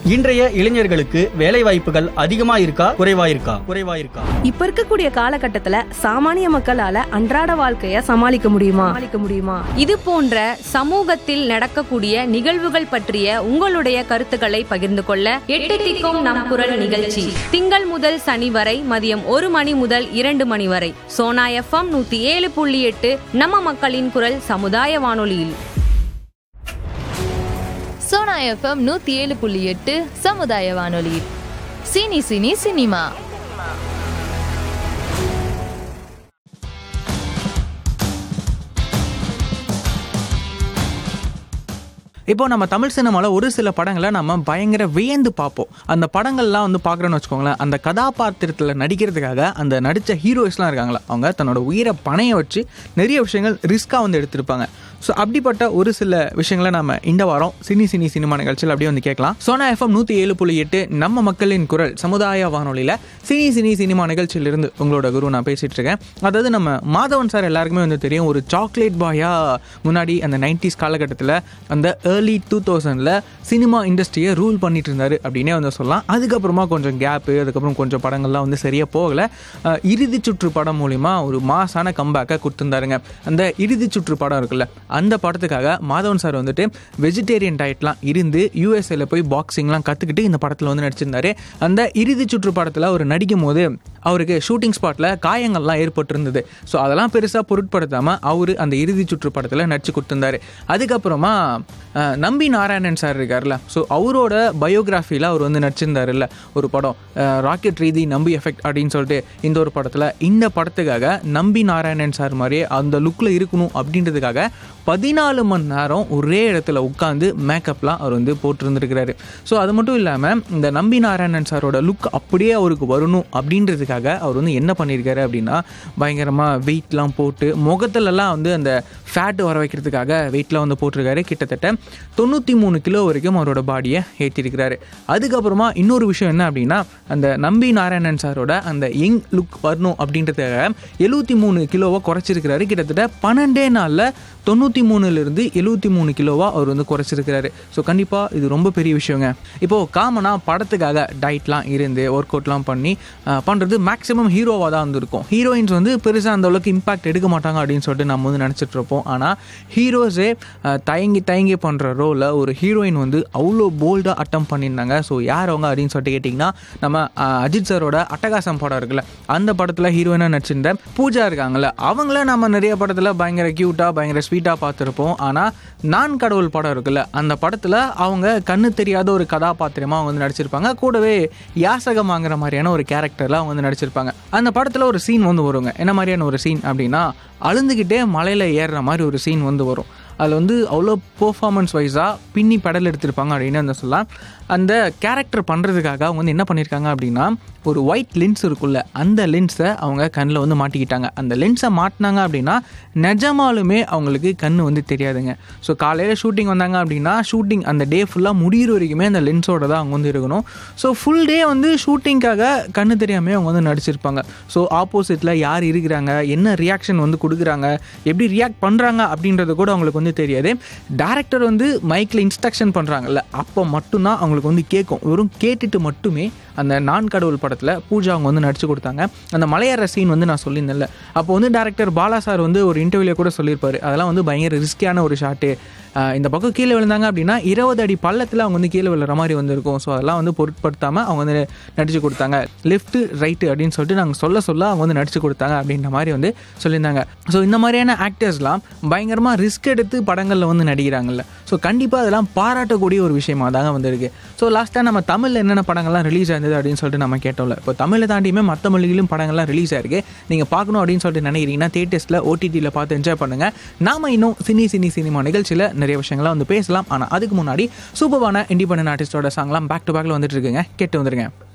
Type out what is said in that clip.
இன்றைய இளைஞர்களுக்கு வேலை வாய்ப்புகள் அதிகமா இருக்கா குறைவா இருக்கா குறைவா இருக்கா இப்ப இருக்கக்கூடிய காலகட்டத்துல சாமானிய மக்களால அன்றாட வாழ்க்கைய சமாளிக்க முடியுமா சமாளிக்க முடியுமா இது போன்ற சமூகத்தில் நடக்கக்கூடிய நிகழ்வுகள் பற்றிய உங்களுடைய கருத்துக்களை பகிர்ந்து கொள்ள எட்டு திக்கும் நம் குரல் நிகழ்ச்சி திங்கள் முதல் சனி வரை மதியம் ஒரு மணி முதல் இரண்டு மணி வரை சோனா எஃப்எம் நூத்தி ஏழு புள்ளி எட்டு நம்ம மக்களின் குரல் சமுதாய வானொலியில் சோனா எஃப்எம் நூத்தி ஏழு புள்ளி எட்டு சமுதாய வானொலி சினி சினி சினிமா இப்போ நம்ம தமிழ் சினிமாவில் ஒரு சில படங்களை நம்ம பயங்கர வியந்து பார்ப்போம் அந்த படங்கள்லாம் வந்து பார்க்குறோன்னு வச்சுக்கோங்களேன் அந்த கதாபாத்திரத்தில் நடிக்கிறதுக்காக அந்த நடித்த ஹீரோஸ்லாம் இருக்காங்களா அவங்க தன்னோட உயிரை பணைய வச்சு நிறைய விஷயங்கள் ரிஸ்க்காக வந்து எடுத்திருப்பாங்க ஸோ அப்படிப்பட்ட ஒரு சில விஷயங்களை நம்ம இந்த வாரம் சினி சினி சினிமா நிகழ்ச்சியில் அப்படியே வந்து கேட்கலாம் சோனா எஃப்எம் நூற்றி ஏழு புள்ளி எட்டு நம்ம மக்களின் குரல் சமுதாய வானொலியில் சினி சினி சினிமா நிகழ்ச்சியிலிருந்து உங்களோட குரு நான் பேசிகிட்டு இருக்கேன் அதாவது நம்ம மாதவன் சார் எல்லாருக்குமே வந்து தெரியும் ஒரு சாக்லேட் பாயா முன்னாடி அந்த நைன்டிஸ் காலகட்டத்தில் அந்த ஏர்லி டூ தௌசண்டில் சினிமா இண்டஸ்ட்ரியை ரூல் பண்ணிட்டு இருந்தாரு அப்படின்னே வந்து சொல்லலாம் அதுக்கப்புறமா கொஞ்சம் கேப்பு அதுக்கப்புறம் கொஞ்சம் படங்கள்லாம் வந்து சரியாக போகலை அஹ், இறுதி சுற்று படம் மூலிமா ஒரு மாசான கம்பேக்கை கொடுத்துருந்தாருங்க அந்த இறுதி சுற்று படம் இருக்குல்ல அந்த படத்துக்காக மாதவன் சார் வந்துட்டு வெஜிடேரியன் டயட்லாம் இருந்து யூஎஸ்ஏல போய் பாக்ஸிங்லாம் கற்றுக்கிட்டு இந்த படத்தில் வந்து நடிச்சிருந்தாரு அந்த இறுதி சுற்று படத்தில் அவர் நடிக்கும் போது அவருக்கு ஷூட்டிங் ஸ்பாட்டில் காயங்கள்லாம் ஏற்பட்டிருந்தது ஸோ அதெல்லாம் பெருசாக பொருட்படுத்தாமல் அவர் அந்த இறுதி சுற்று படத்தில் நடிச்சு கொடுத்துருந்தாரு அதுக்கப்புறமா அஹ், நம்பி நாராயணன் சார் இருக்கார்ல ஸோ அவரோட பயோகிராஃபியில் அவர் வந்து நடிச்சிருந்தாருல்ல ஒரு படம் அஹ், ராக்கெட் ரீதி நம்பி எஃபெக்ட் அப்படின்னு சொல்லிட்டு இந்த ஒரு படத்தில் இந்த படத்துக்காக நம்பி நாராயணன் சார் மாதிரியே அந்த லுக்கில் இருக்கணும் அப்படின்றதுக்காக பதினாலு மணி நேரம் ஒரே இடத்துல உட்காந்து மேக்கப்லாம் அவர் வந்து போட்டிருந்துருக்கிறாரு ஸோ அது மட்டும் இல்லாமல் இந்த நம்பி நாராயணன் சாரோட லுக் அப்படியே அவருக்கு வரணும் அப்படின்றதுக்காக அவர் வந்து என்ன பண்ணியிருக்காரு அப்படின்னா பயங்கரமாக வெயிட்லாம் போட்டு முகத்துலலாம் வந்து அந்த ஃபேட் வர வைக்கிறதுக்காக வெயிட்லாம் வந்து போட்டிருக்காரு கிட்டத்தட்ட தொண்ணூற்றி மூணு கிலோ வரைக்கும் அவரோட பாடியை ஏற்றிருக்கிறாரு அதுக்கப்புறமா இன்னொரு விஷயம் என்ன அப்படின்னா அந்த நம்பி நாராயணன் சாரோட அந்த யங் லுக் வரணும் அப்படின்றதுக்காக எழுபத்தி மூணு கிலோவை குறைச்சிருக்கிறாரு கிட்டத்தட்ட பன்னெண்டே நாளில் தொண்ணூற்றி மூணுலேருந்து எழுபத்தி மூணு கிலோவாக அவர் வந்து குறைச்சிருக்கிறாரு ஸோ கண்டிப்பாக இது ரொம்ப பெரிய விஷயங்க இப்போது காமனாக படத்துக்காக டயட்லாம் இருந்து ஒர்க் அவுட்லாம் பண்ணி பண்ணுறது மேக்ஸிமம் ஹீரோவாக தான் வந்துருக்கும் ஹீரோயின்ஸ் வந்து பெருசாக அந்த அளவுக்கு இம்பாக்ட் எடுக்க மாட்டாங்க அப்படின்னு சொல்லிட்டு நம்ம வந்து நினச்சிட்டு இருப்போம் ஆனால் ஹீரோஸே தயங்கி தயங்கி பண்ணுற ரோலை ஒரு ஹீரோயின் வந்து அவ்வளோ போல்டாக அட்டம் பண்ணியிருந்தாங்க ஸோ யார் அவங்க அப்படின்னு சொல்லிட்டு கேட்டிங்கன்னா நம்ம அஹ், அஜித் சாரோட அட்டகாசம் படம் இருக்குல்ல அந்த படத்தில் ஹீரோயினாக நடிச்சிருந்த பூஜா இருக்காங்கல்ல அவங்கள நம்ம நிறைய படத்தில் பயங்கர க்யூட்டாக பயங்கர ஸ்வீட்டாக பார்த்துருப்போம் ஆனால் நான் கடவுள் படம் இருக்குல்ல அந்த படத்தில் அவங்க கண்ணு தெரியாத ஒரு கதாபாத்திரமாக அவங்க வந்து நடிச்சிருப்பாங்க கூடவே யாசகம் வாங்குற மாதிரியான ஒரு கேரக்டரில் அவங்க வந்து நடிச்சிருப்பாங்க அந்த படத்தில் ஒரு சீன் வந்து வருங்க என்ன மாதிரியான ஒரு சீன் அப்படின்னா அழுந்துக்கிட்டே மலையில் ஏறுற மாதிரி ஒரு சீன் வந்து வரும் அதில் வந்து அவ்வளோ பெர்ஃபார்மன்ஸ் வைஸாக பின்னி பெடல் எடுத்திருப்பாங்க அப்படின்னு வந்து சொல்லலாம் அந்த கேரக்டர் பண்ணுறதுக்காக அவங்க வந்து என்ன பண்ணியிருக்காங்க அப்படின்னா ஒரு ஒயிட் லென்ஸ் இருக்குல்ல அந்த லென்ஸை அவங்க கண்ணில் வந்து மாட்டிக்கிட்டாங்க அந்த லென்ஸை மாட்டினாங்க அப்படின்னா நிஜமாலுமே அவங்களுக்கு கண் வந்து தெரியாதுங்க ஸோ காலையில் ஷூட்டிங் வந்தாங்க அப்படின்னா ஷூட்டிங் அந்த டே ஃபுல்லாக முடியிற வரைக்குமே அந்த லென்ஸோட தான் அவங்க வந்து இருக்கணும் ஸோ ஃபுல் டே வந்து ஷூட்டிங்காக கண்ணு தெரியாமல் அவங்க வந்து நடிச்சிருப்பாங்க ஸோ ஆப்போசிட்டில் யார் இருக்கிறாங்க என்ன ரியாக்ஷன் வந்து கொடுக்குறாங்க எப்படி ரியாக்ட் பண்ணுறாங்க அப்படின்றது கூட அவங்களுக்கு வந்து தெரியாது டேரக்டர் வந்து மைக்கில் இன்ஸ்ட்ரக்ஷன் பண்ணுறாங்கல்ல அப்போ மட்டும்தான் அவங்களுக்கு வந்து கேட்கும் வெறும் கேட்டுட்டு மட்டுமே அந்த நான் கடவுள் படத்தில் பூஜா அவங்க வந்து நடிச்சு கொடுத்தாங்க அந்த மலையேற சீன் வந்து நான் சொல்லியிருந்தேன்ல அப்போ வந்து டேரக்டர் பாலா சார் வந்து ஒரு இன்டர்வியூல கூட சொல்லியிருப்பாரு அதெல்லாம் வந்து பயங்கர ரிஸ்கியான ஒரு ஷாட்டு இந்த பக்கம் கீழே விழுந்தாங்க அப்படின்னா இருபது அடி பள்ளத்தில் அவங்க வந்து கீழே விழுற மாதிரி வந்து இருக்கும் ஸோ அதெல்லாம் வந்து பொருட்படுத்தாமல் அவங்க வந்து நடிச்சு கொடுத்தாங்க லெஃப்ட் ரைட்டு அப்படின்னு சொல்லிட்டு நாங்கள் சொல்ல சொல்ல அவங்க வந்து நடிச்சு கொடுத்தாங்க அப்படின்ற மாதிரி வந்து சொல்லியிருந்தாங்க ஸோ இந்த மாதிரியான ஆக்டர்ஸ்லாம் பயங்கரமாக ரிஸ்க் எடுத்து படங்களில் வந்து நடிக்கிறாங்கல்ல ஸோ கண்டிப்பாக அதெல்லாம் பாராட்டக்கூடிய ஒரு விஷயமா தாங்க வந்திருக்கு ஸோ லாஸ்ட்டாக நம்ம தமிழில் என்னென்ன படங்கள்லாம் ரிலீஸ் ஆயிருந்தது அப்படின்னு சொல்லிட்டு நம்ம கேட்டோம்ல இப்போ தமிழை தாண்டியுமே மற்ற மொழிகளிலும் படங்கள்லாம் ரிலீஸ் ஆயிருக்கு நீங்கள் பார்க்கணும் அப்படின்னு சொல்லிட்டு நினைக்கிறீங்கன்னா தேட்டர்ஸில் ஓடிடியில் பார்த்து என்ஜாய் பண்ணுங்கள் நாம இன்னும் சினி சினி சினிமா நிகழ்ச்சியில் நிறைய விஷயங்கள்லாம் வந்து பேசலாம் ஆனால் அதுக்கு முன்னாடி சூப்பரான இண்டிபெண்டன்ட் ஆர்டிஸ்டோட சாங்லாம் பேக் டு பேக்கில் வந்துட்டு இருக்குங்க கேட்டு வந்துருங்க